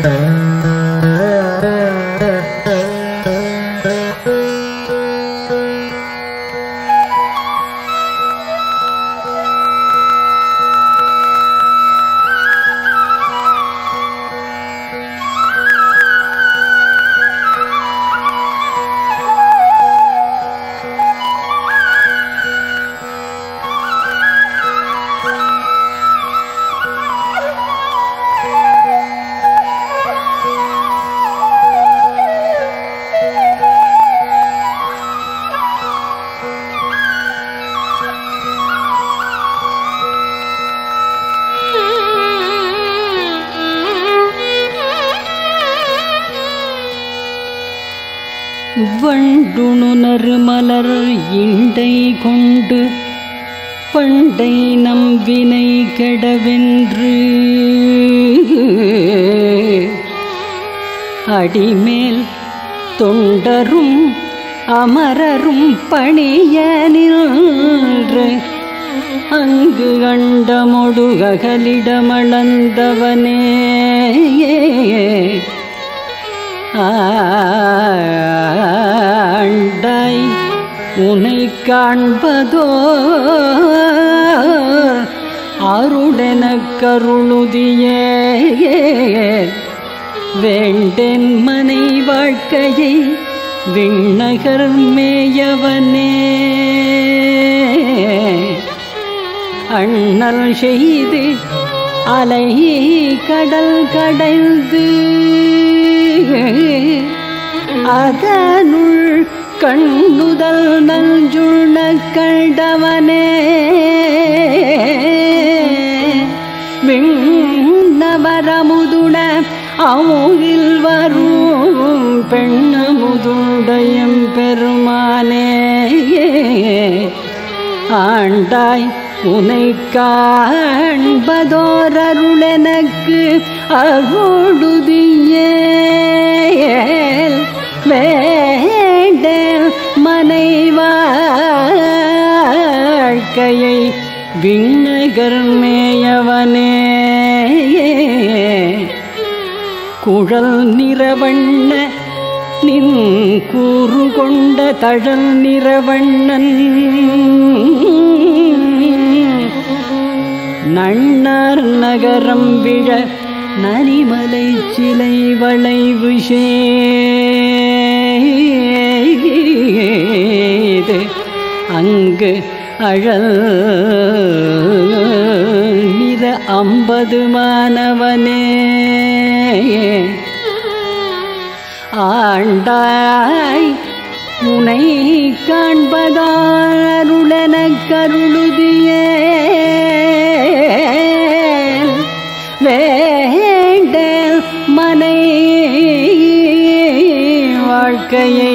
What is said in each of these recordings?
வண்டுணுனர் மலர் இண்டை கொண்டு பண்டை நம்பினை கெடவென்று அடிமேல் தொண்டரும் அமரரும் பணிய நின்று அங்கு கண்டமொடு அகலிடமளந்தவனே ஆண்டாய் உனை காண்பதோ அருடென கருளுதியே வேண்டேன் மனை வாழ்க்கையை விண்ணகர் மேயவனே அண்ணல் செய்து அலை கடல் கடைந்து அதனுள் கண்ணுதல் நஞ்சுண கண்டவனே விண்ணவரமுதுட அமுகில் வரும் பெண்ணமுதுடையம் பெருமானே ஆண்டாய் உனை காண்பதோரருளெனக்கு அருளுதியே வேண்ட மனை வாழ்க்கையை விண்ணகர் மேயவனே குழல் நிறவண்ண நின் கூறு கொண்ட தழல் நிறவண்ணன் நன்னார் நகரம் விழ நனிமலை சிலை வளைவு செய்து அங்கு அழல் நிற அம்பது மாணவனே ஆண்டாய் உனை காண்பதாருளன கருளுதியே வேண்ட மனை வாழ்க்கையை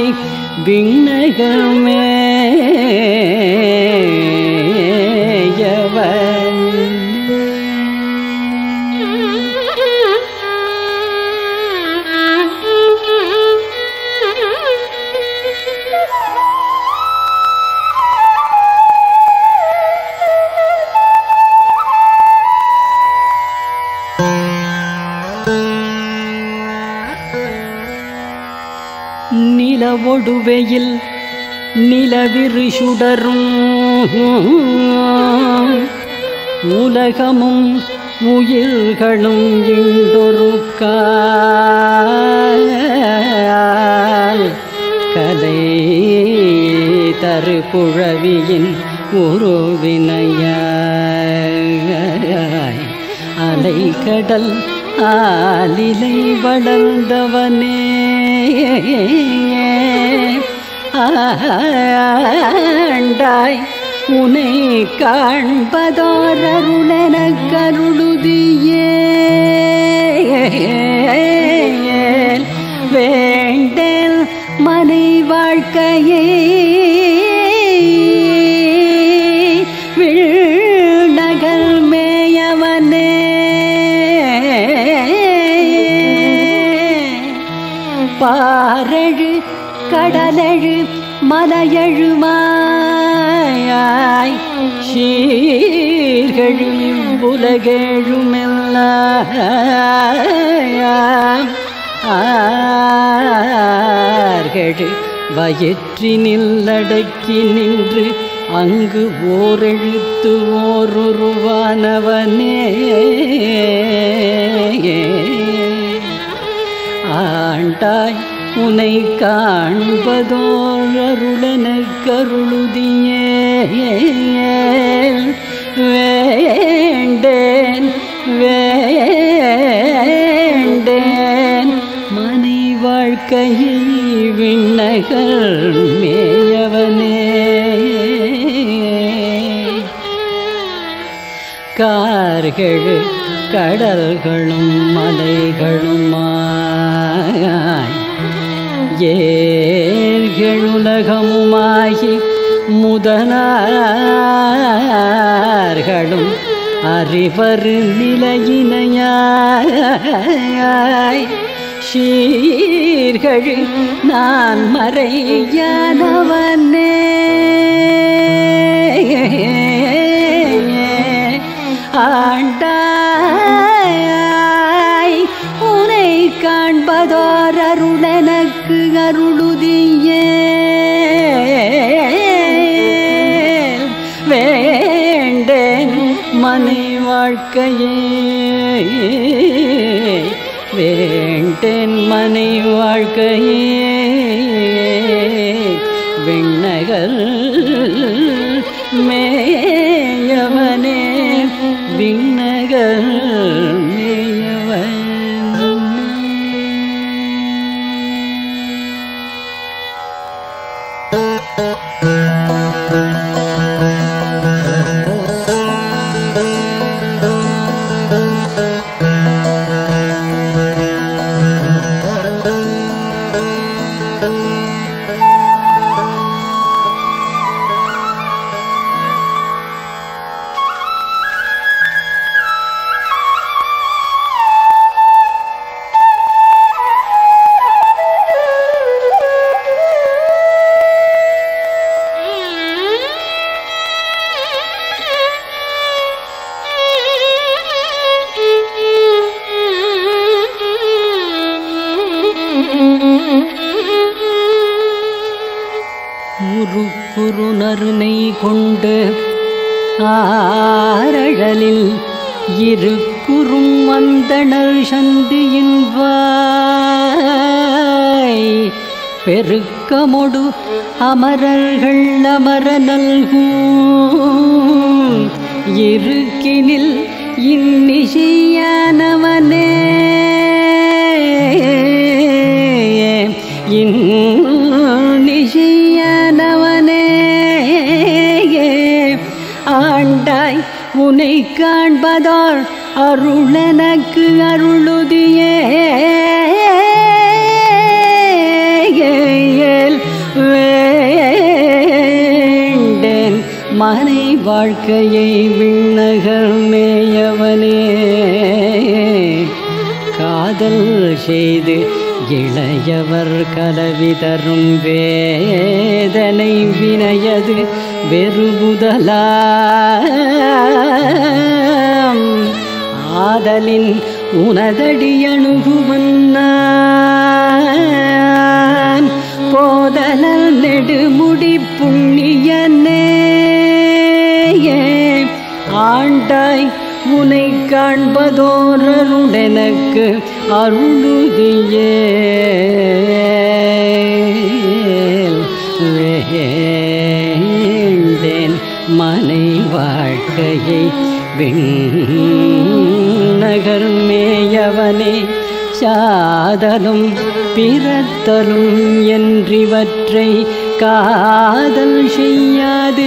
விண்ணகமேயவன் நிலவொடுவையில் நிலவிரு சுடரும் உலகமும் உயிர்களும் இண்டொரு கால் கலை தரு குழவியின் உருவினையாய் அலைக்கடல் ஆலிலை வளர்ந்தவனே ஆண்டாய் உனை காண்பதோரருளன கருளுதியே வேண்டல் மனை வாழ்க்கையே விழ்நகல் மேயவனே பாரழு கடலழு மலையழுமாய் சீர்கழு உலகெழுமெல்லாம் மார்கழி வயிற்றினில் அடக்கி நின்று அங்கு ஓரெழுத்து ஓருருவானவனே ஆண்டாய் உனை காண்பதோர் அருளன கருளுதியே வேண்டேன் வேண்டேன் மனை வாழ்க்கையை விண்ணகர் மேயவனே கார்கள் கடல்களும் மலைகளுமாய் ஏர்களுலகமுமாகி முதனார்களும் அறிவர் நிலையினையாய் ஷீர்கள் நான் மறையானவனே ஆண்டாய் உனை காண்பதோர் அருளனக்கு அருளுதியே வேண்டேன் மனை வாழ்க்கையே வேண்டேன் மனை வாழ்க்கையே விண்ணகர் மேயவனே விண்ணகர் மேயவன் முறுக்குறு நறுனை கொண்டு ஆரழலில் இருக்குறும் வந்தனர் சந்தியின் வாய் பெருக்கமொடு அமரர்கள் அமர நல்கும் இருக்கினில் இன்னிசையானவனே இன்னிசையானவனே ஆண்டாய் உனை காண்பதால் அருளனக்கு அருளுதியே வேண்டேன் மனை வாழ்க்கையை விண்ணகர் மேயவனே காதல் செய்து இளையவர் கலவி தரும் வேதனை வினையது வெறுபுதலாம் ஆதலின் உனதடி அணுகுவன் நான் போதலல் நெடுமுடி புண்ணியனே ஆண்டாய் உனை காண்பதோரருடனக்கு அருளுதியே வேண்டேன் மனை வாழ்க்கையை விண்ணகர் மேயவனே சாதலும் பிறத்தலும் என்றிவற்றை காதல் செய்யாது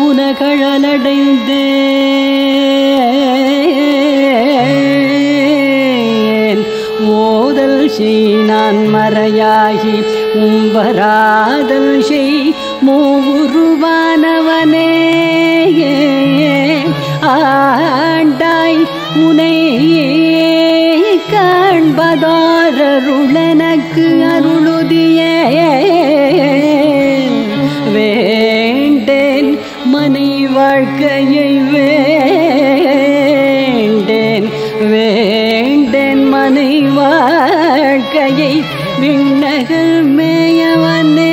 உனகழலடைந்தேன் ஓதல் செய் நான் மறையாகி உம்பராதல் செய் மூவுருவானவனே ஆண்டாய் உனை காண்பதாரருளனக்கு அருளுதியே வேண்டேன் மனை வாழ்க்கையை வேண்டேன் வேண்டேன் மனை வாழ் வாழ்க்கையை விண்ணகர் மேயவனே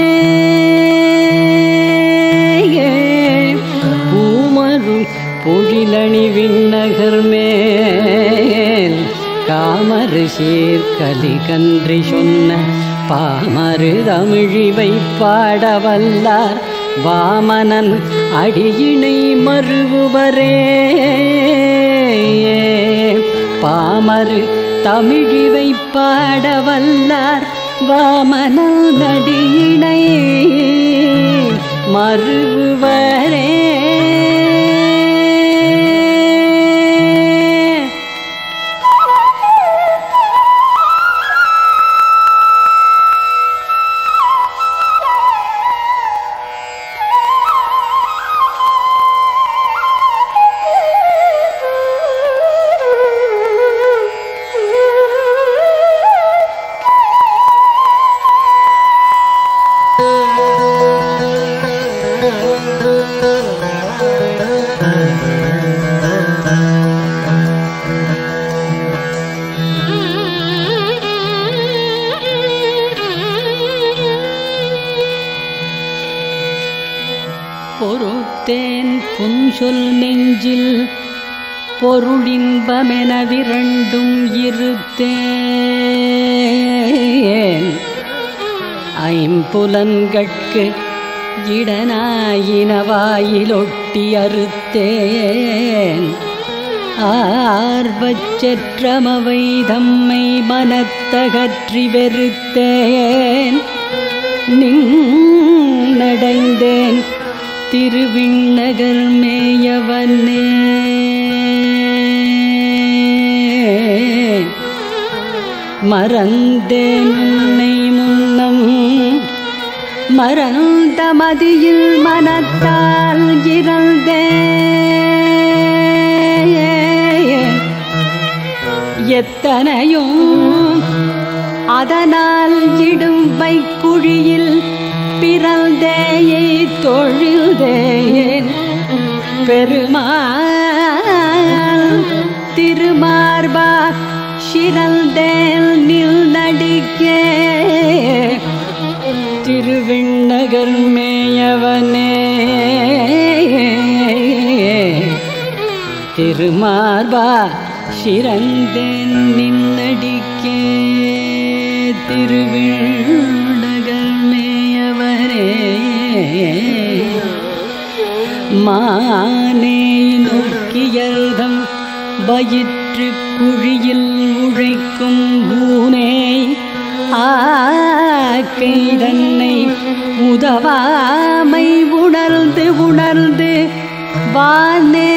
பூமரும் பொழிலணி விண்ணகர் மேல் காமரு சீர்கலி கன்றி சொன்ன பாமரு தமிழிவை பாடவல்லார் வாமனன் அடியினை மறுவுவரே பாமரு தமிழிவை பாடவல்லார் வாமனன் அடியினை மறுவுவரே பொறுத்தேன் புன்சொல் நெஞ்சில் பொருளின்பமென விரண்டும் இருத்தேன் ஐம்புலன்கட்கு இடனாயின வாயிலொட்டி அறுத்தேன் ஆர்வச்செற்றமவை தம்மை மனத்தகற்றி வெறுத்தேன் நின்னடைந்தேன் திருவிண்ணகர் மேயவனே மறந்தேன் உன்னை முன்னம் மறந்த மதியில் மனத்தால் இறந்தேன் எத்தனையும் அதனால் இடும்பை குழியில் பிறந்தேயை தொழுதேன் பெருமாள் திருமார்பா சிறந்தேன் நில் நடிக்கே திருவிண்ணகர் மேயவனே திருமார்பா சிறந்தேன் நின்னடிக்கே திருவிண்ணகர் மேயவரே மானே நோக்கியர்தம் வயிற்று குழியில் உழைக்கும் ஊனே ஆக்கை தன்னை உதவாமை உணர்ந்து உணர்ந்து வானே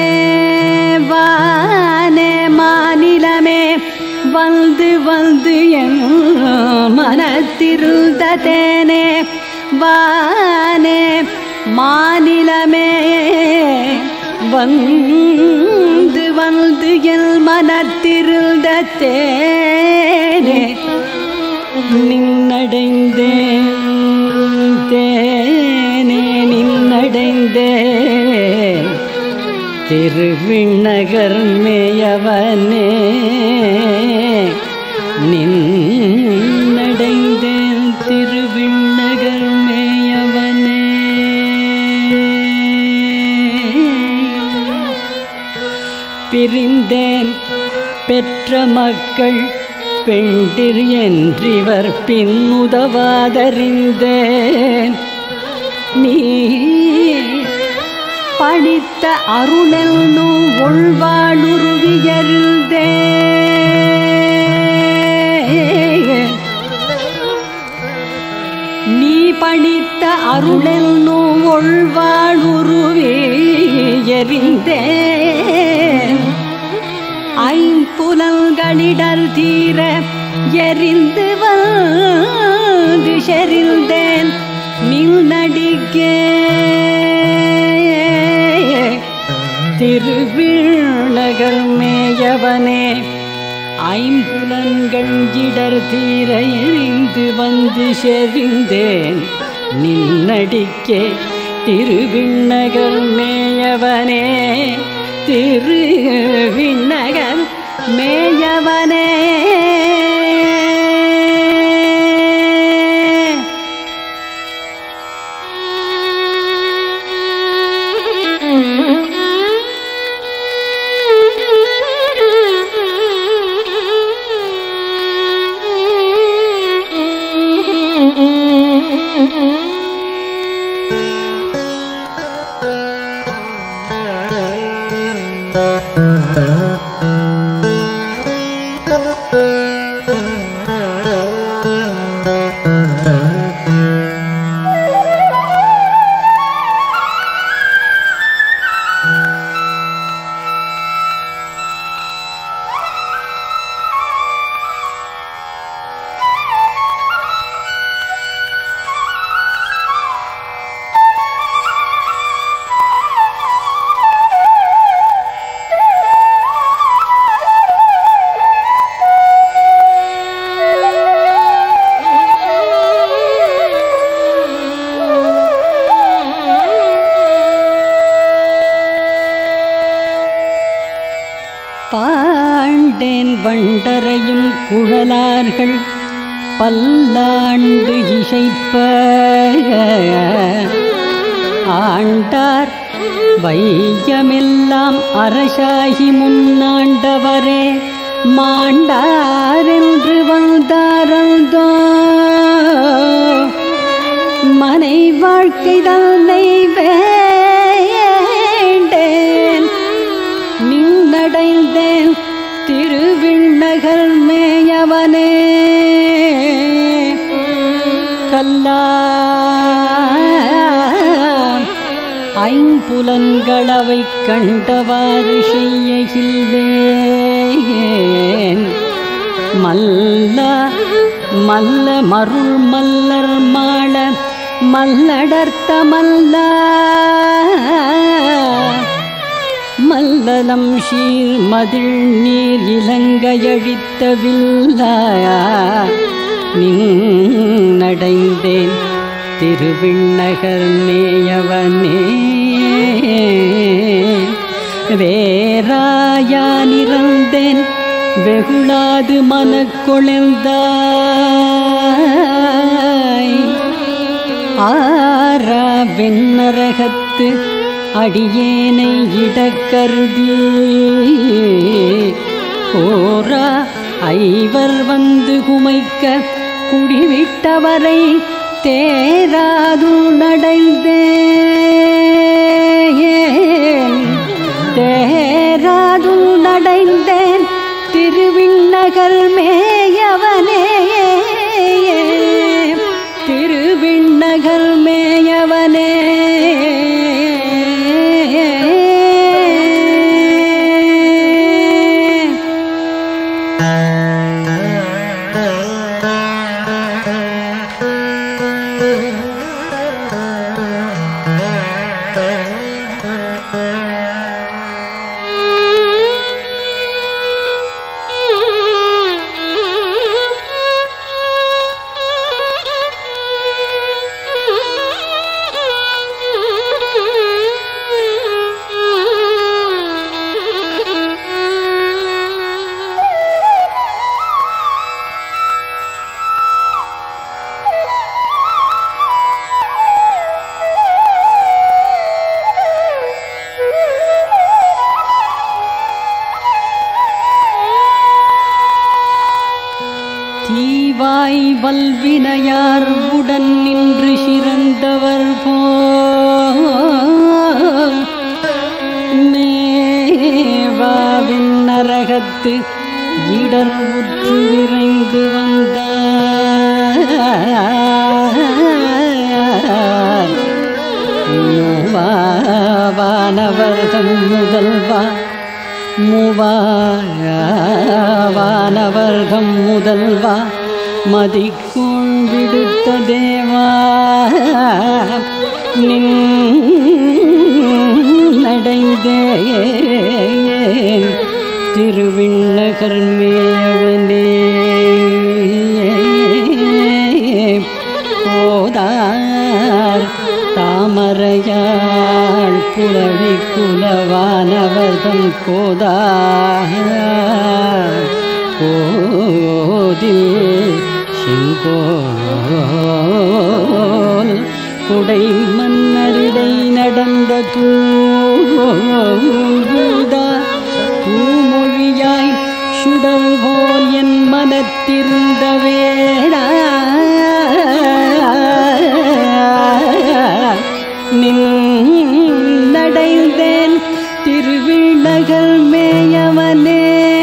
வானே மாநிலமே வந்து வந்து என் மனத்திருந்த தேனே வானே மாநிலமே வந்து வந்து என் மனத்திருந்த தேனே நின்னடைந்தேன் தேனே நின்னடைந்தேன் திருவிண்ணகர் மேயவனே நின்னடைந்தேன் திருவிண்ணகர் மேயவனே பிரிந்தேன் பெற்ற மக்கள் பெண்டிர் என்றிவர் பின்னுதவாதறிந்தேன் நீ பணித்த அருளெல்னு உள்வாளுருவியருந்தே நீ பணித்த அருளெல்னு உள்வாளுருவி எறிந்தேன் ஐம்புலன்களிடர் தீர எரிந்து வந்து செறிந்தேன் நில் நடிக்கே திருவிழகர் மேயவனே ஐம்புலன்கள் இடர் தீர எரிந்து வந்து செறிந்தேன் நின்னடிக்கே திருவிண்ணகர் மேயவனே திருவிண்ணகர் மேயவனே குழலார்கள் பல்லாண்டு இசைப்ப ஆண்டார் வையமெல்லாம் அரசாகி முன்னாண்டவரே மாண்டாரென்று வந்தாரந்தோ மனை வாழ்க்கை தன்னை வேண்டேன் நின்னடைந்தேன் திருவிண்ணகர் மேயவனே கல்லா ஐம்புலன்களவை கண்டவாறு செய்யகில்லேன் மல்ல மல்ல மருள் மல்லர் மாள மல்லடர்த்த மல்ல மல்லலம் ஷீர் மதில் நீர் இலங்கையழித்த வில்லா நின்னடைந்தேன் திருவிண்ணகர் மேயவனே வேறாயானிறந்தேன் வெகுளாது மனக்கொழுந்தாய் ஆரா வெண்ணரகத்து அடியேனை இடக்கருதி ஓரா ஐவர் வந்து குமைக்க குடிவிட்டவரை தேராது நடைந்தேன் தேராது நடைந்தேன் திருவிண்ணகர் மேயவனே திருவிண்ணகர் மேயவனே தீவாய் வல்வினையார் உடன் நின்று சிறந்தவர் போல் மேவாவின் நரகத்து இடர் உற்று விரைந்து வந்தார் மூவானவர்தம் முதல்வா மூவானவர்தம் முதல்வா மதிக்குள் விடுத்த தேவா நின்றடைந்தேன் திருவிண்ணகர் மேயவனே போதார் தாமரையாள் புலவி குலவானவர்தம் கோதா கோதில் செங்கோல் குடை மன்னரிடை நடந்த தூதா தூமொழியாய் சுடல் போல் என் மனத்திருந்த வேடா நின்றடைந்தேன் திருவிழகல் மேயவனே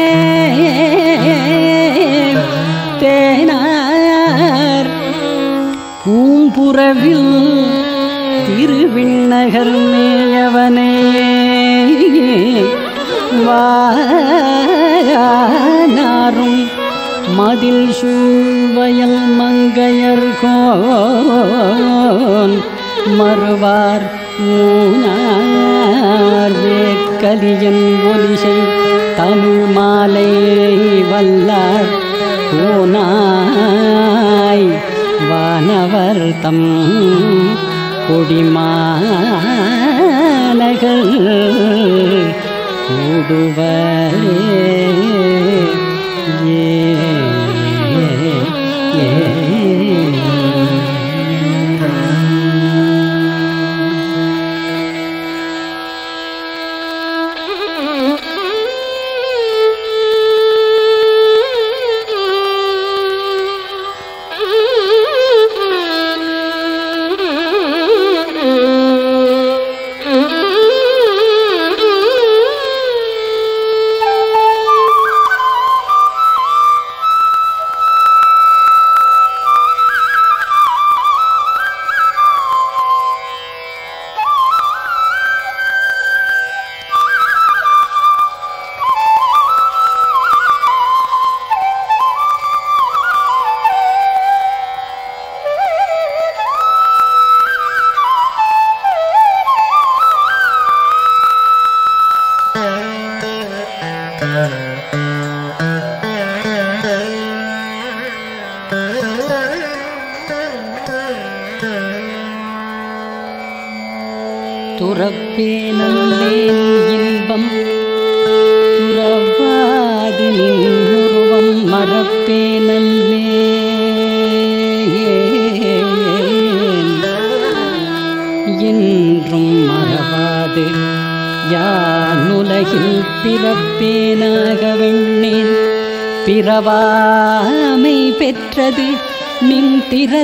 தேனார் பூம்புறவில் திருவிண்ணகர் மேயவனே வாரும் மதில் சூழ்வயல் மங்கையர்கோன் மறுவார் மூனார் வேற்கலியன் ஒலிசை தமிழ் மாலை வல்லார் கோனாய் வானவர் தம் கொடிமாநகர் கூடுவரே ஏ துறப்பே நல்லேன் இன்பம் துறவாது நின்றுருவம் மறப்பே நல்லேன் என்றும் மறவாது யானுலகில் பிறப்பேனாக வெண்ணேன் பிறவாமை பெற்றது நின்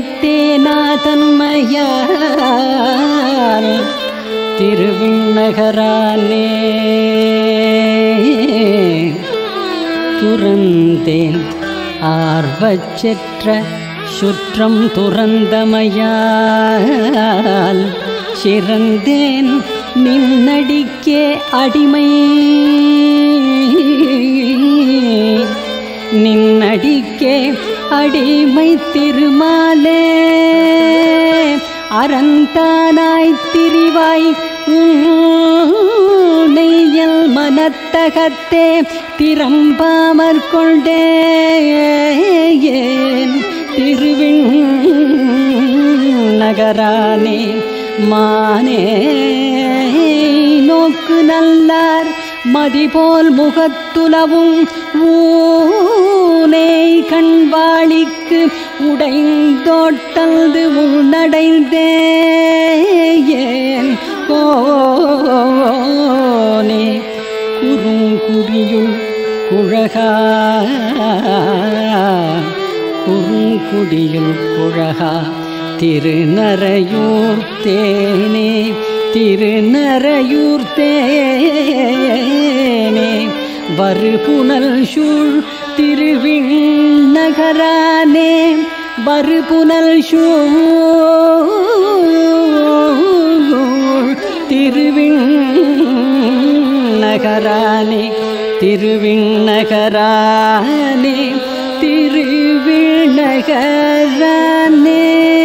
திறத்தேனாதன்மையால் திருவிண்ணகரானே துறந்தேன் ஆர்வச்செற்ற சுற்றம் துறந்தமையால் சிறந்தேன் நின்னடிக்கே அடிமை நின்னடிக்கே அடிமை திருமாலே அறந்தானாய் திரிவாய் நெய்யல் மனத்தகத்தே திறம்பாமற் கொண்டேன் திருவிண் நகரானே மானே நோக்கு நல்லார் மதிபோல் முகத்துலவும் ஊனை கண்வாளிக்கு உடைந்தோட்டல்து உன்னடைந்தேன் கோனே குறுங்குடியுள் குழகா குறுங்குடியுள் குழகா திருநரையூர் தேனே திருநரையூர் தேனே வருபுனல் சூழ் திருவிண்ணகரானே வருபுனல் சூழ் திருவிண்ணகரானே திருவிண்ணகரானே திருவிண்ணகரானே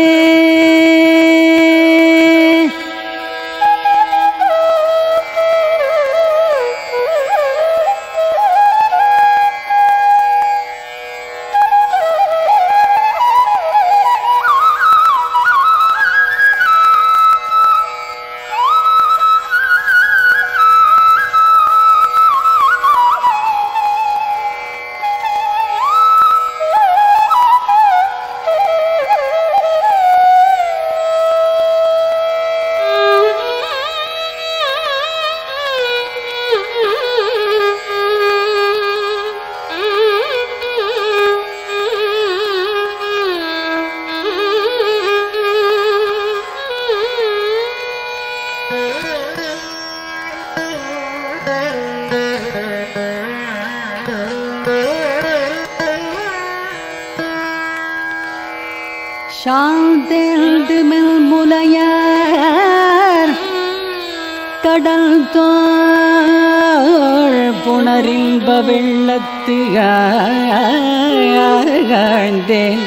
சாழ்ந்தெழுது மெல் முலையார் கடல் தோள் புணரின்ப வெள்ளத்து ஆழ்ந்தேன்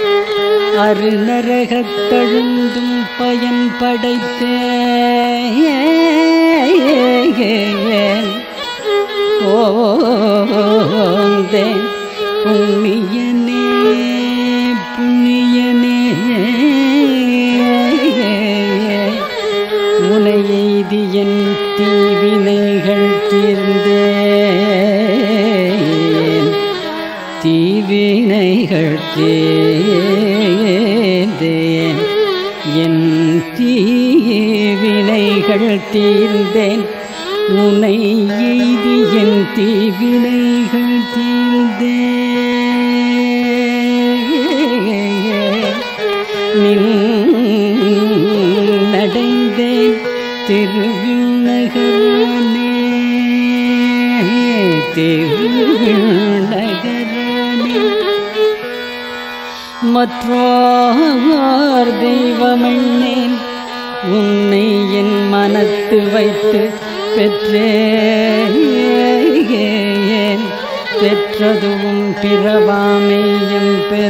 அருநரகத்தழுந்தும் பயன் படைத்தேன் ஓந்தேன் புண்ணியனே புண்ணியனே உனை எய்தி என் தீவினைகள் தீர்ந்தேன் தீவினைகள் தீர்ந்தேன் என் தீவினைகள் தீர்ந்தேன் உனை எய்தி என் தீவினைகள் தீர்ந்தேன் நடைந்தேன் திருவிண்ணகரனே திருவிண்ணகரனே மற்றோர் தெய்வமெண்ணேன் உன்னை என் மனத்து வைத்து பெற்றேன் பெற்றதும் பிறவாமையும்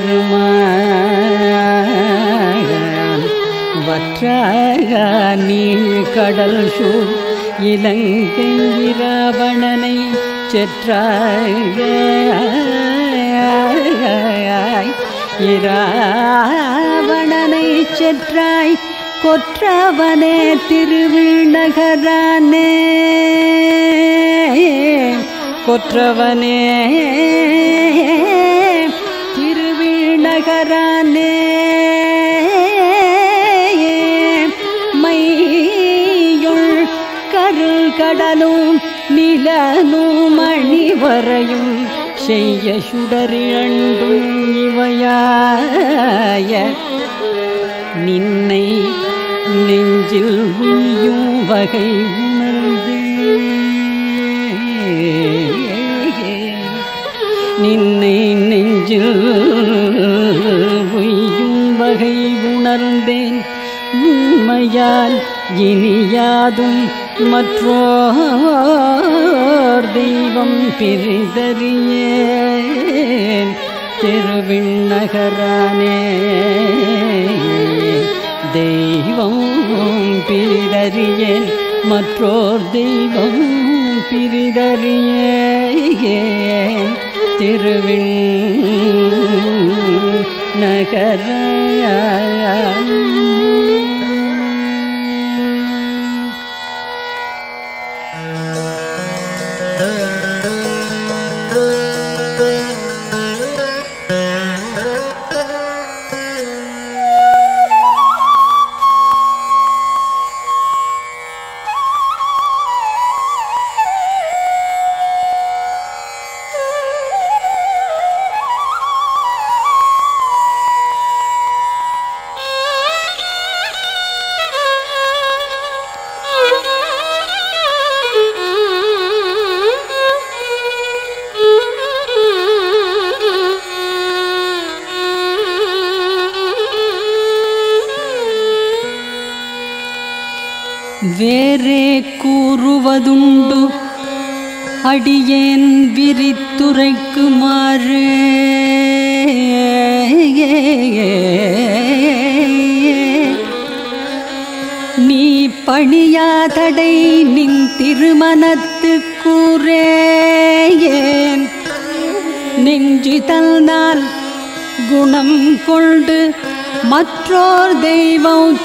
பெருமான் வற்றாக நீள் கடல் சூழ் இலங்கை இராவணனை செற்றாய் இராவணனை செற்றாய் கொற்றவனே திருவிண்ணகரானே கொற்றவனே திருவிண்ணகரானே மையுள் கருள் கடலும் நிலனும் அணிவரையும் செய்ய சுடரிழண்டும் இவையாய நின்னை நெஞ்சில் உய்யும் வகை உணர்ந்து நின்னை நெஞ்சில் உய்யும் வகை உணர்ந்தேன் உண்மையால் இனியாதும் மற்றோர் தெய்வம் பிரிதறியேன் திருவிண்ணகரானே தெய்வம் பிரிதறியேன் மற்றோர் தெய்வம் பிரிதறியேன் திருவிண் நகர வேறே கூறுவதுண்டு அடியேன் விரித்துரைக்குமாறு நீ பணியாதடை நின் திருமணத்து கூறேன் நெஞ்சு தந்தால் குணம் கொண்டு மற்றோர் தெய்வம்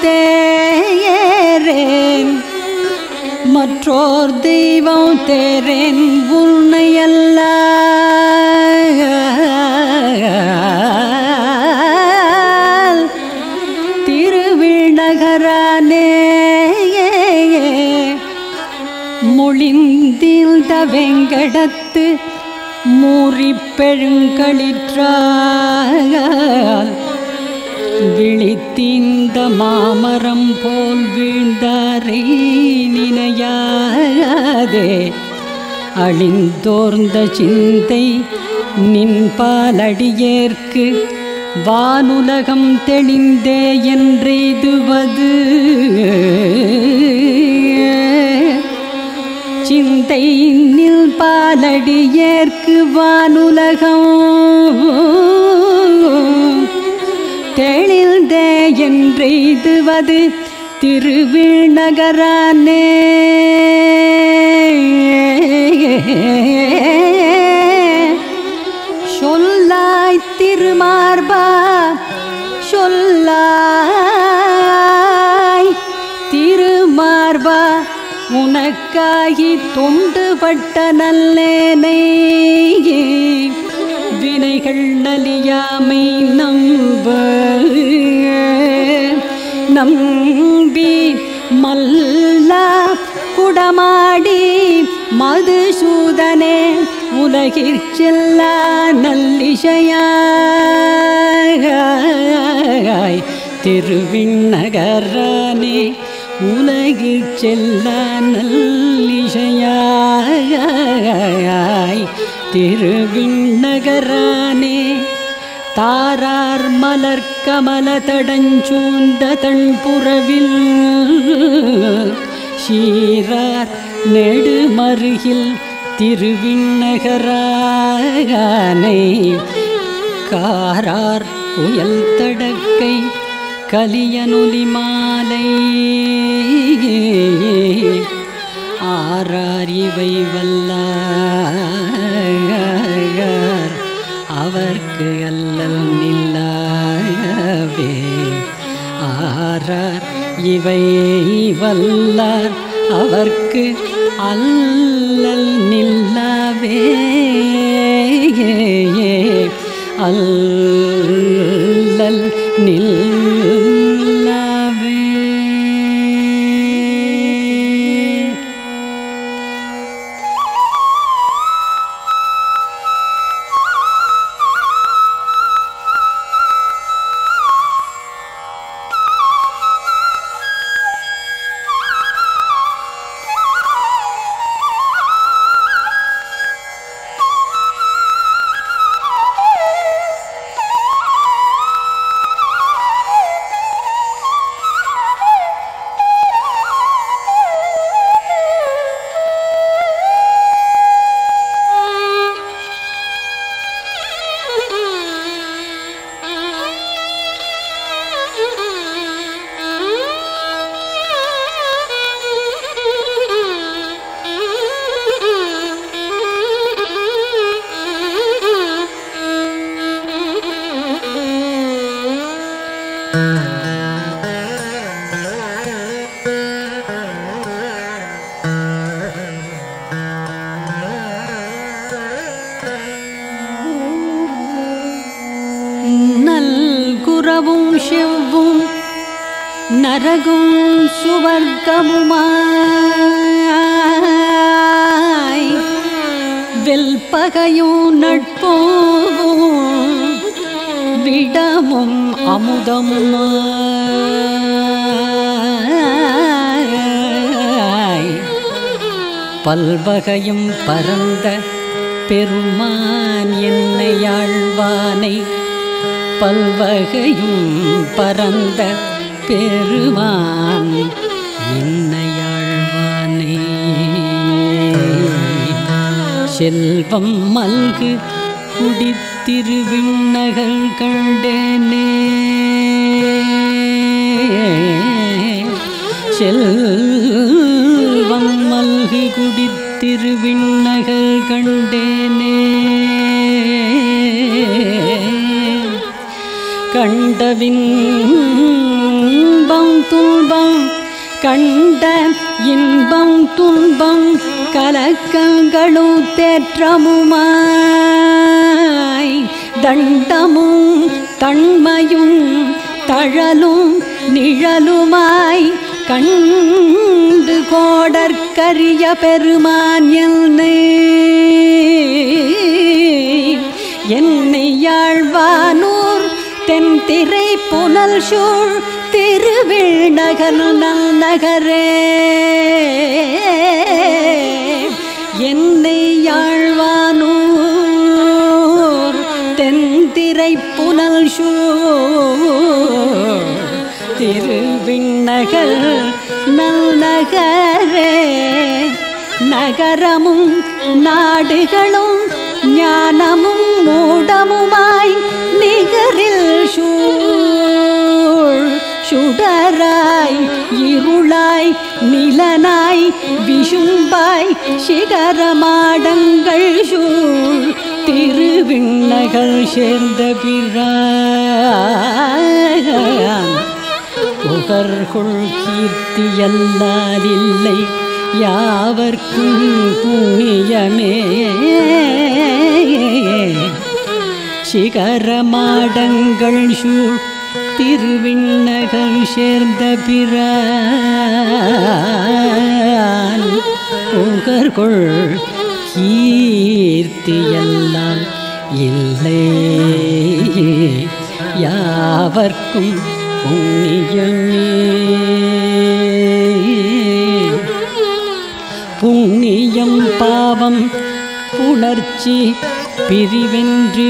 தேரேன் மற்றோர் தெய்வம் தேரேன் உன்னையல்ல திருவிழகரானே மொழிந்தில்த வெங்கடத்து மூறிப் பெருங்களிற்றால் விழித்தீந்த மாமரம் போல் வீழ்ந்தாரை நினையாதே அழிந்தோர்ந்த சிந்தை நின் பாலடியேற்கு வானுலகம் தெளிந்தே என்றெய்துவது சிந்தை நில் பாலடியேற்கு வானுலகம் தெளிந்தே என்றெய்துவது திருவிழ்நகரானே சொல்லாய் திருமார்பா சொல்லாய் திருமார்பா உனக்காகி தொண்டுபட்ட நல்லேனை வினைகள் நலியாமை நம்ப நம்பி மல்லா குடமாடி மதுசூதனே உலகிற் செல்லா நல்லிசையாய் திருவிண்ணகரானே உலகிற் செல்லா நல்லிசையாய் திருவிண்ணகரானே தாரார் மலர் கமல தடஞ்சூந்த தன்புறவில் சீரார் நெடுமருகில் திருவிண்ணகரானை காரார் புயல் தடக்கை கலியனொலி மாலை ஆரார் இவை வல்லார் அவர்க்கு அல்லல் நில்லார் இவை வல்லார் அவர்க்கு அல்லல் நில்லவே அல்லல் நில்லவே நல்குறவும் செவ்வும் நரகும் சுவர்க்கமுமாய் வெல்பகையும் நட்போவும் விடமும் அமுதமுமாய் பல்வகையும் பரந்த பெருமான் என்னையாழ்வானை பல்வகையும் பரந்த பெருமான் என்னையாழ்வானே செல்வம் மல்கு குடித்திருவிண்ணகல் கண்டேனே செல்வம் மல்கு குடித்திருவிண்ணகல் கண்டேனே கண்டவின் இன்பம் துன்பம் கண்ட இன்பம் துன்பம் கலக்கங்களும் தேற்றமுமாய் தண்டமும் தன்மையும் தழலும் நிழலுமாய் கண்டு கோடற்கரிய பெருமான் என்னை என்னை யாழ்வானூர் தென்திரை புனல் சூழ் திருவிழ்நகர் நகரே என்னை யாழ்வானூர் தென்திரை புனல் சூழ் திருவிண்ணகர் நகரே நகரமும் நாடுகளும் ஞானமும் மூடமுமாய் நிகரில் சூழ் சுடராய் இருளாய் நிலனாய் விஷும்பாய் சிகரமாடங்கள் சூழ் திருவிண்ணகள் சேர்ந்த பிரான் புகர்கொள் கீர்த்தியல்லால் இல்லை யாவர்க்கும் புண்ணியமே சிகரமாடங்கள் சூழ் திருவிண்ணகர் சேர்ந்த பிரான் புகர்கொள் கீர்த்தியல்லால் இல்லை யாவர்க்கும் புண்ணியமே புண்ணியம் பாவம் புணர்ச்சி பிரிவென்றி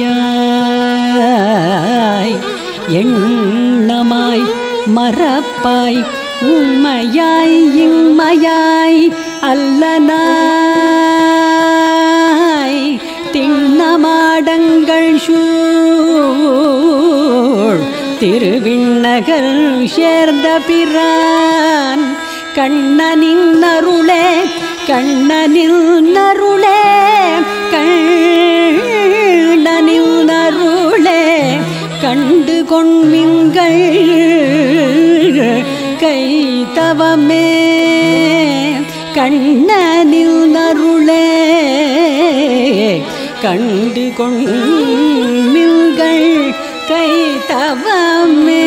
வையாய் எண்ணமாய் மறப்பாய் உண்மையாய் இம்மையாய் அல்லனாய் திண்ணமாடங்கள் சூழ் திருவிண்ணகர் சேர்ந்த பிரான் கண்ணனின் அருளே கண்ணனின் அருளே கண்ணனின் அருளே கண்டு கொண்மிங்கள் தவமே கண்ணனில் நருளே கண்டு கொள்கள் கை தவமே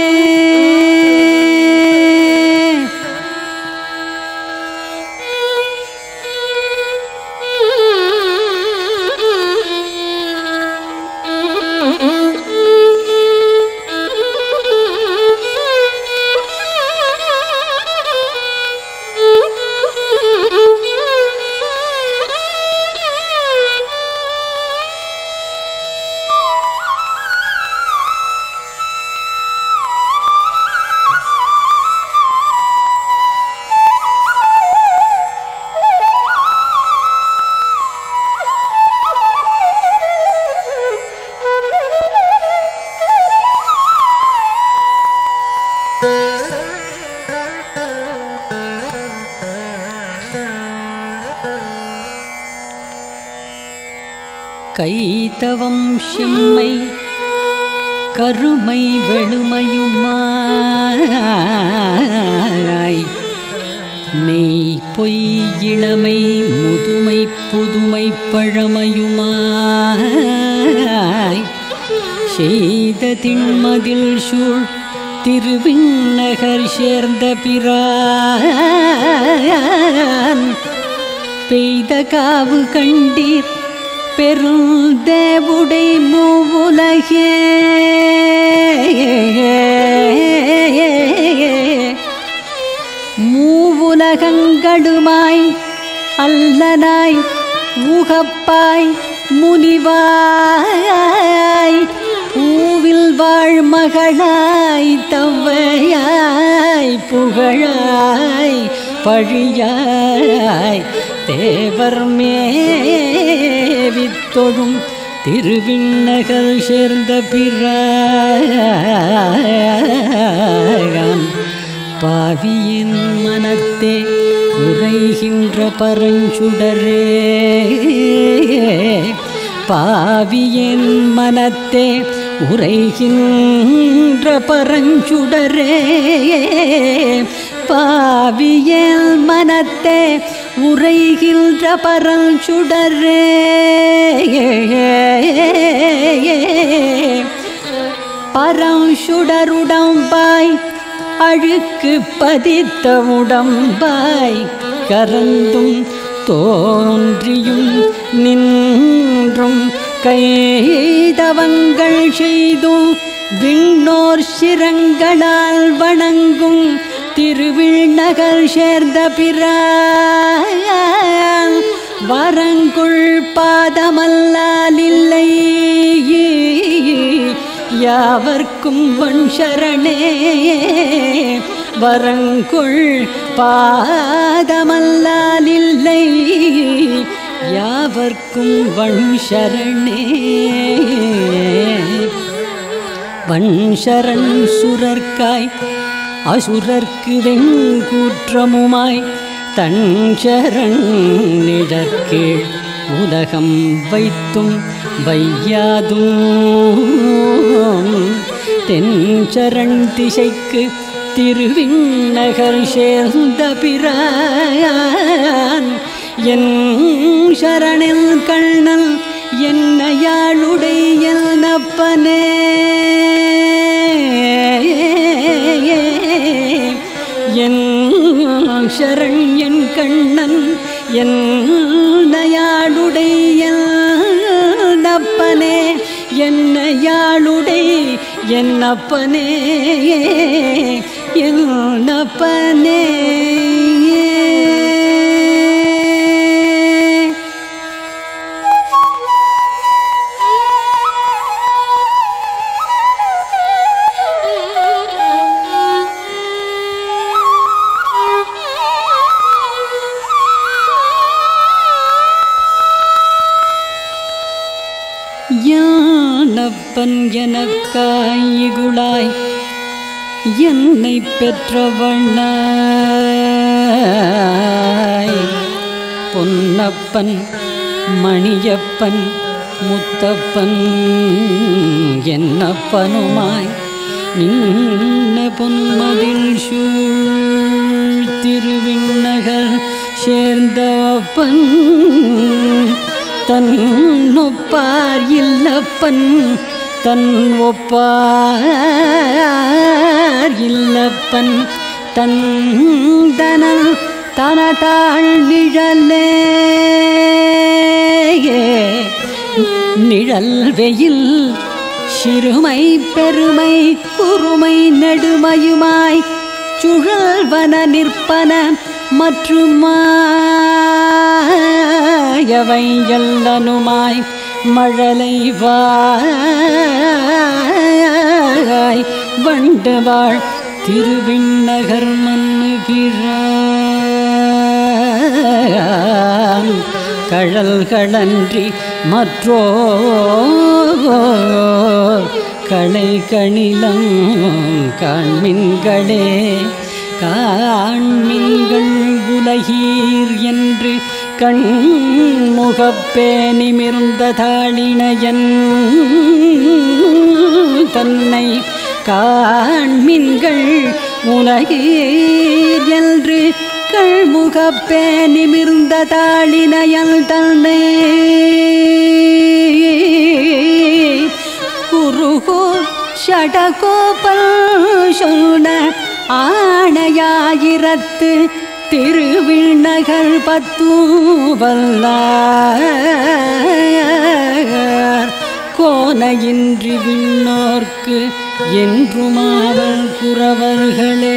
கைத்தவம் செம்மை கருமை வெளுமையுமாய் மெய் பொய் இளமை முதுமை புதுமை பழமையுமாய் செய்த திண்மதில் சூழ் திருவிண்ணகர் சேர்ந்த பிரான் பெய்த காவு கண்டீர் பெருந்தேவுடை மூவுலகே மூவுலகங்களுமாய் அல்லனாய் ஊகப்பாய் முனிவாய் பூவில் வாழ் மகளாய் தவ்வையாய் புகழாய் பழியாய் தேவர் மேவித்தொழும் திருவிண்ணகர் சேர்ந்த பிறான் பாவியின் மனத்தே உரைகின்ற பரஞ்சுடரே பாவியின் மனத்தே உரைகின்ற பரஞ்சுடரே பாவியல் மனத்தே உரைகின்ற பரஞ்சுடரே பரஞ்சுடருடம்பாய் அழுக்கு பதித்த உடம்பாய் கரந்தும் தோன்றியும் நின்றும் கைதவங்கள் செய்தும் விண்ணோர் சிரங்களால் வணங்கும் திருவிழ்நகர் சேர்ந்த பிறான் வரங்குள் பாதமல்லால் இல்லை யாவர்க்கும் வன் சரணே வரங்குள் பாதமல்லால் இல்லை யாவர்க்கும் வன் சரணே வன்சரண் சுரர்க்காய் அசுரர்க்கு வெங்கூற்றமுமாய் தன் சரண் நிழற்கீழ் உலகம் வைத்தும் வையாதும் தென் சரண் திசைக்கு திருவிண்ணகர் சேர்ந்த பிரான் என் சரணில் கண்ணன் என்னையாளுடைய நப்பனே என் சரண் என் கண்ணன் என் நயாளுடைய நப்பனே என்னையாளுடை என்னப்பனே என்னப்பனே யானப்பன் எனக்காய் இகுளாய் என்னை பெற்றவண்ணாய் பொன்னப்பன் மணியப்பன் முத்தப்பன் என்னப்பனுமாய் இன்ன பொன்மதில் சூழ் திருவிண்ணகர் சேர்ந்தப்பன் தன் ஒப்பார் இல்லப்பன் தன் ஒப்பார் இல்லப்பன் தன் தன தனதாள் நிழலே நிழல் வெயில் சிறுமை பெருமை குறுமை நெடுமையுமாய் சுழல்வன நிற்பன மற்றுமாயவை எல்லனுமாய் மழலை வாய் வண்டவாள் திருவிண்ணகர் மன்னுகிறான் கழல்களன்றி மற்றோ களை கணிலம் காண்மின்களே காண்மின்கள் உலகீர் என்று கண்முகப்பே நிமிர்ந்த தாளிணையன் தன்னை காண்மின்கள் உலகீர் என்று கள்முகப்பே நிமிர்ந்த தாளினையல் தன்னை குருகோ ஷடகோபல் சொன்ன ஆணையாயிரத்து திருவிண்ணகர் பத்தூவல்லார் கோனையின்றி விண்ணோர்க்கு என்றுமாவல் குறவர்களே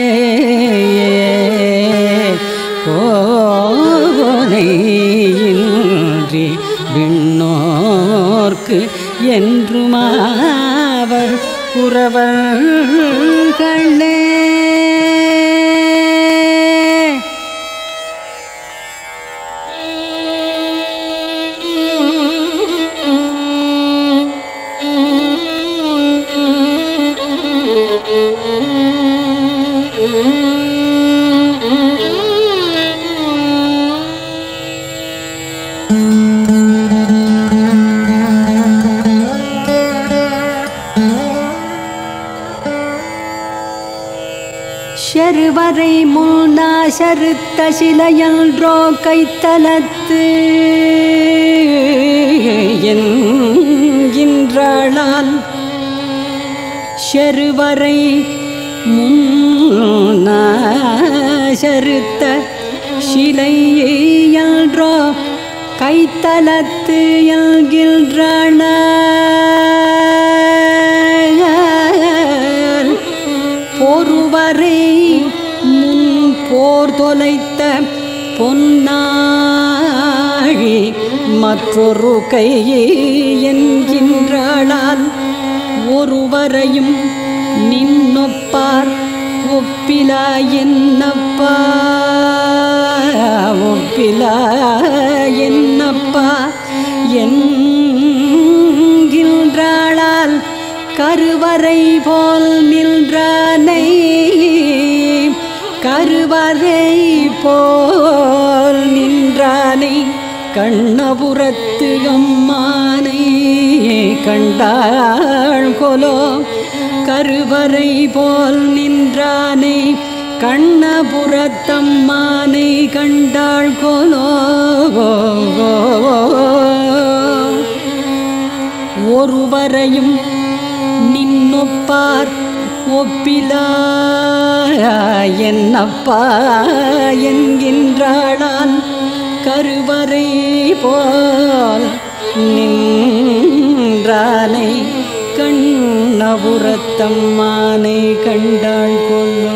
கோனையின்றி விண்ணோர்க்கு என்றுமாவர் குறவர்களே செருவரை முன்னா சருத்த சிலையன்றோ கைத்தலத்து என்கின்றாளால் செருவரை முன்னா சருத்த சிலையன்றோ கைத்தலத்து என்கின்றாள் பொறுவரை முன் போர் தொலைத்த பொன்னாழி மற்றொரு கையே என்கின்றாளால் ஒருவரையும் நின்னொப்பார் ஒப்பிலா என்னப்பா ஒப்பிலா என்னப்பா என்கின்றாளால் கருவறை போல் நின்றானை கருவறை போல் நின்றானை கண்ணபுரத்து அம்மானை கண்டாள் கொலோ கருவறை போல் நின்றானை கண்ணபுரத்தம்மானை கண்டாள் கொலோ ஒருவரையும் நின்னொப்பார் ஒப்பிலா என்னப்பா என்கின்றாளான் கருவறை போல் நின்றானை கண்ணபுரத்தம்மானை கண்டாள் கொள்ளோ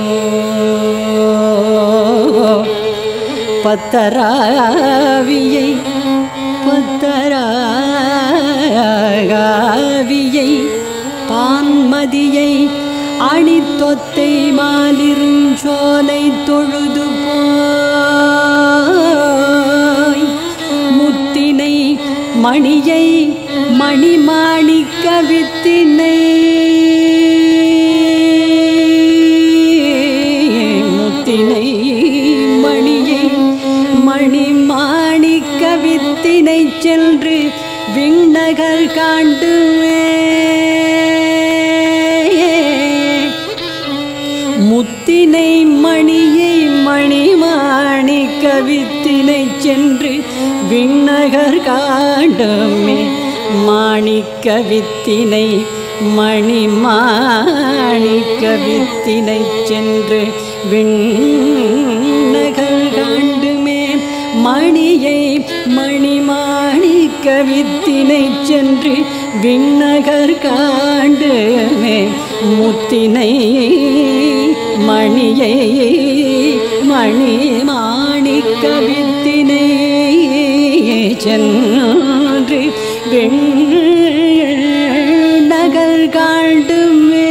பத்தராவியை பத்தராவியை பான்மதியை அணித்தொத்தை மாலிருஞ்சோலை தொழுது போய் முத்தினை மணியை மணிமாணிக்க வித்தினை முத்தினை மணியை மணிமாணிக்க வித்தினை சென்று விண்ணகர் காண்டுவே முத்தினை மணியை மணிமாணி கவித்தினை சென்று விண்ணகர் காண்டமே மாணிக்க வித்தினை மணிமாணிக்க வித்தினை சென்று விண்ணகர் காண்டுமே மணியை மணிமாணிக்க வித்தினை சென்று விண்ணகர் காண்டுமே முத்தினை மணியை மணி மாணிக்க வித்தினை சென்று விண்ணகர் காண்டுமே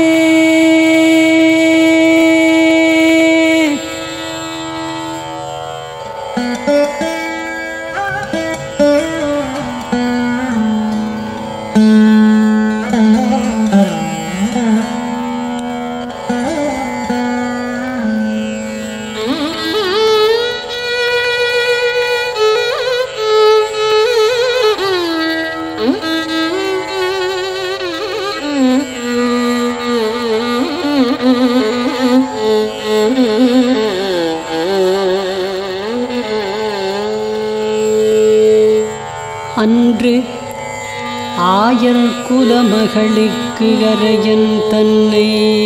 அன்று ஆயர் குலமகளுக்கு அரையன் தன்னை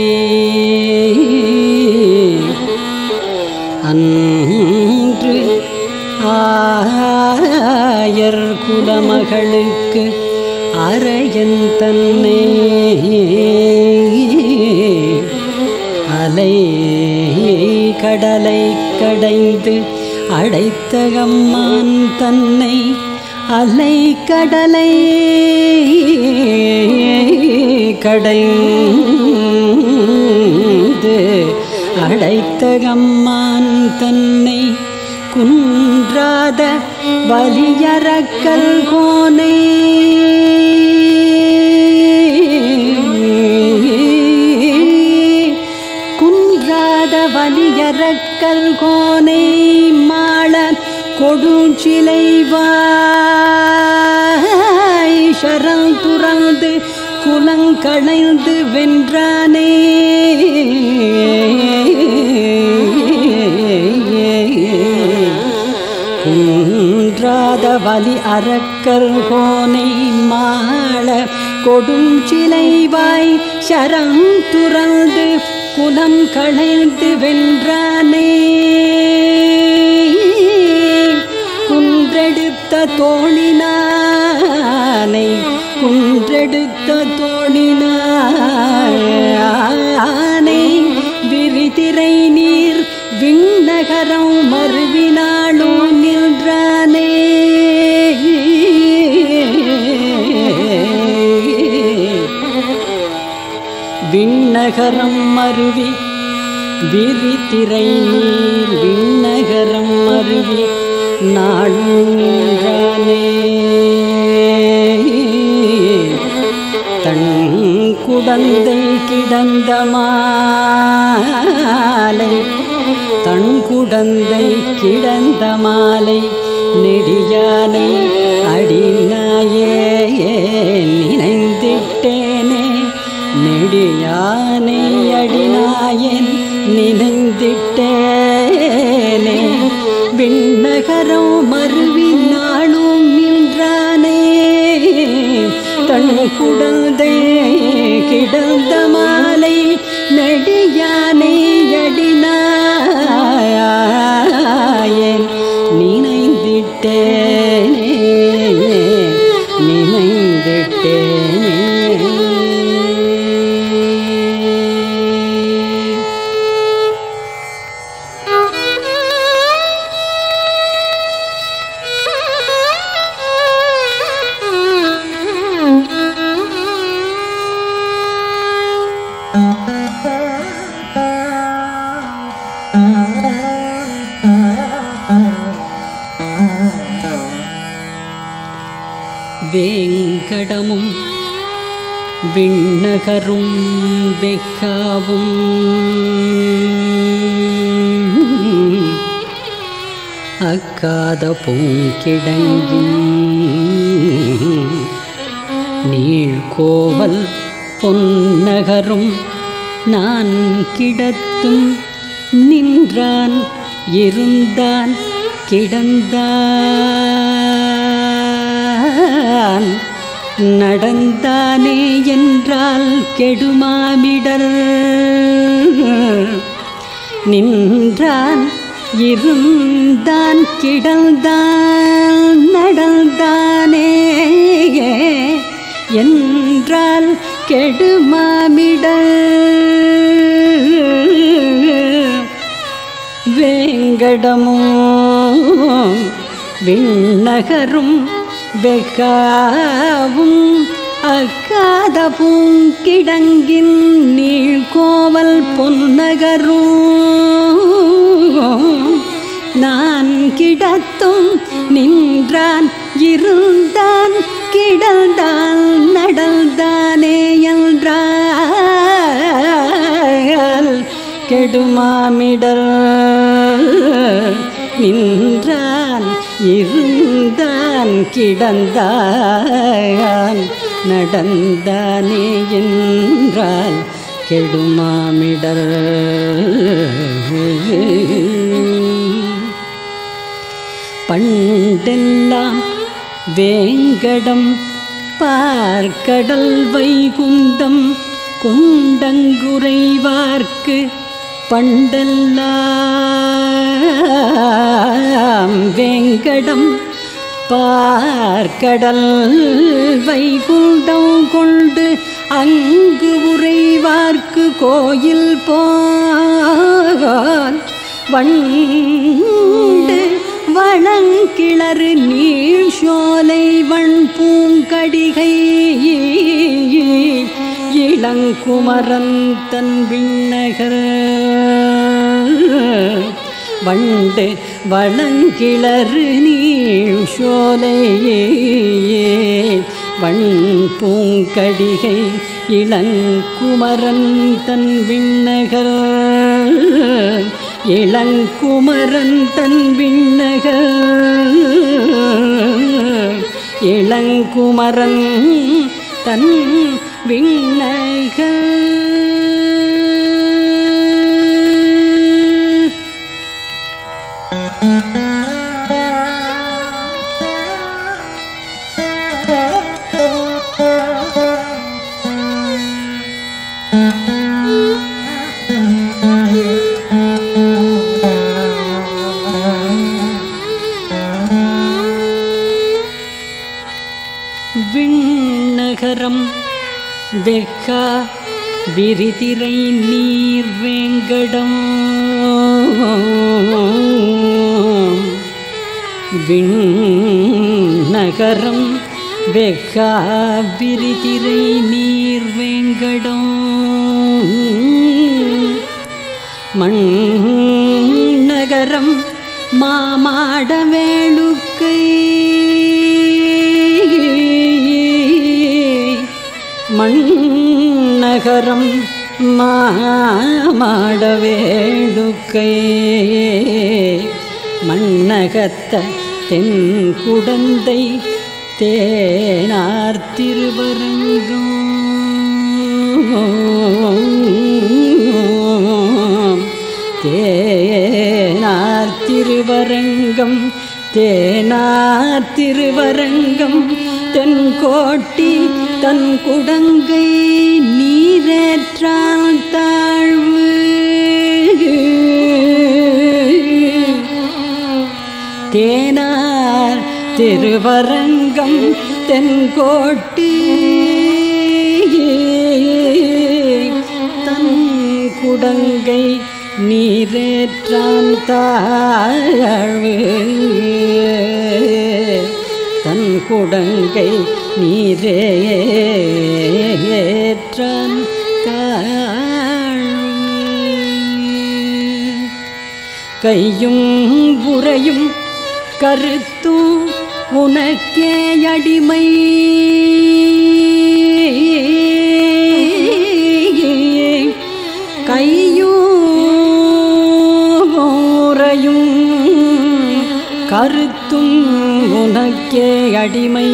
அன்று ஆயர் குலமகளுக்கு அரையன் தன்னை அலை கடலை கடைந்து அடைத்த அம்மான் தன்னை அலை கடலை கடைந்து அடைத்த அம்மான் தன்னை குன்றாத வலியறக்கல் கோனை குன்றாத வலியறக்கல் கோனை மாள கொடுஞ்சிலைவாய் சரம் துறந்து குலங்களைந்து வென்றானே குன்றாத வலி அறக்கர் கோனை மாள கொடுஞ்சிலைவாய் சரம் துறந்து குலம் களைந்து வென்றானே குன்றெடுத்த தோணினானை குன்றெடுத்த தோணினானை விரிதிரை நீர் விண்ணகரம் மறுவினாளோ நின்றானே விண்ணகரம் மருவி விரிதிரை நீர் விண்ணகரம் மருவி நாளுன்றானே தன் குடந்தை கிடந்த மாலை தன் குடந்தை கிடந்த மாலை நெடியானை அடிநாயே நினைந்திட்டேனே நெடியானை அடிநாயன் நினைந்திட்டேனே விண்ணகரம் மருவி நாளும் நின்றானே தன் குடந்தை கிடந்த மாலை நெடியானை அடினாயன் நினைந்திட்டேனே நினைந்திட்டேனே வேங்கடமும் விண்ணகரும் வெக்காவும் அக்காத பூங்கிடங்கி நீழ்கோவல் பொன்னகரும் நான் கிடத்தும் நின்றான் இருந்தான் கிடந்தான் நடந்தானே என்றால் கெடுமாமிடர் நின்றான் இருந்தான் கிடந்தான் நடந்தானே என்றால் கெடுமாமிடர் வேங்கடமும் விண்ணகரும் வெகாவும் அக்காத பூங்கிடங்கின் நீழ்கோவல் பொன்னகரும் நான் கிடத்தும் நின்றான் இருந்தான் கிடந்தான் நடந்தானே என்றால் கெடுமாமிடர் நின்றான் இருந்தான் கிடந்தான் நடந்தானே என்றால் கெடுமாமிடர் பண்டெல்லாம் வேங்கடம் பார்க்கடல் வைகுந்தம் குண்டங்குறைவார்க்கு பண்டெல்லாம் வேங்கடம் பார்க்கடல் வைகுந்தம் கொண்டு அங்கு உறைவார்க்கு கோயில் போல் வண்டு வளங்கிளறு நீர் சோலை வண் பூங்கடிகை இளங்குமரன் தன் விண்ணகர் வண்டு வளங்கிளறு நீர் சோலையே வண் பூங்கடிகை இளங்குமரன் தன் விண்ணகர் இளங்குமரன் தன் விண்ணகர் இளங்குமரன் தன் விண்ணகர் விண்ணகரம் வெக்கா விரிதிரை நீர் வேங்கடம் விண்ணகரம் வெக்கா விரிதிரை நீர் வேங்கடம் மண்ணகரம் மாமாட வேளுக்கை மண்ணகரம் மாமாட வேளுக்கை மண்ணகத்த தென் குடந்தை தேனார் திருவரங்கம் தேனார் திருவரங்கம் தேனார் திருவரங்கம் தென்கோட்டி தன் குடங்கை நீரேற்றால் தாழ்வு தேனார் திருவரங்கம் தென்கோட்டி தன் குடங்கை நீரேற்றான் தாழ்வு தன் குடங்கை நீரேற்றான் தாழ்வு கையும் உரையும் கருத்தும் உனக்கே அடிமை கையூரையும் கருத்தும் உனக்கே அடிமை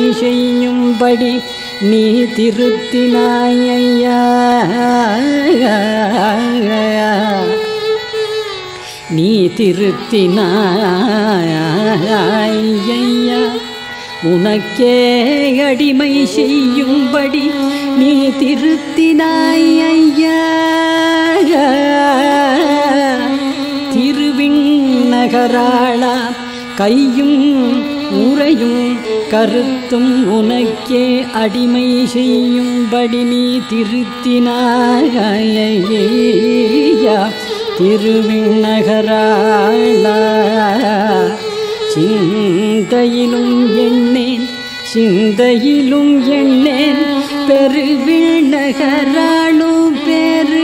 செய்யும்படி நீ திருத்தினாய் ஐயா திருத்தினாய்யா உனக்கே அடிமை செய்யும்படி நீ திருத்தினாய் ஐயா திருவிண்ணகராளா கையும் உரையும் கருத்தும் உனக்கே அடிமை செய்யும்படி நீ திருத்தினாயா திருவிண்ணகராளா சிந்தையிலும் எண்ணேன் சிந்தையிலும் எண்ணேன் பெருவிண்ணகராளும் பெரு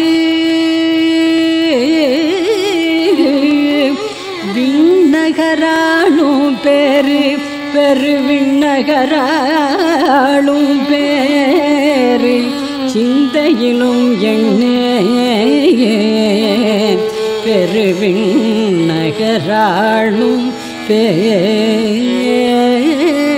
விண்ணகராளும் பேரு பெருவிண்ணகராளும் பேரு சிந்தையிலும் எண்ணே பெருவிண்ணகராளும் பேரு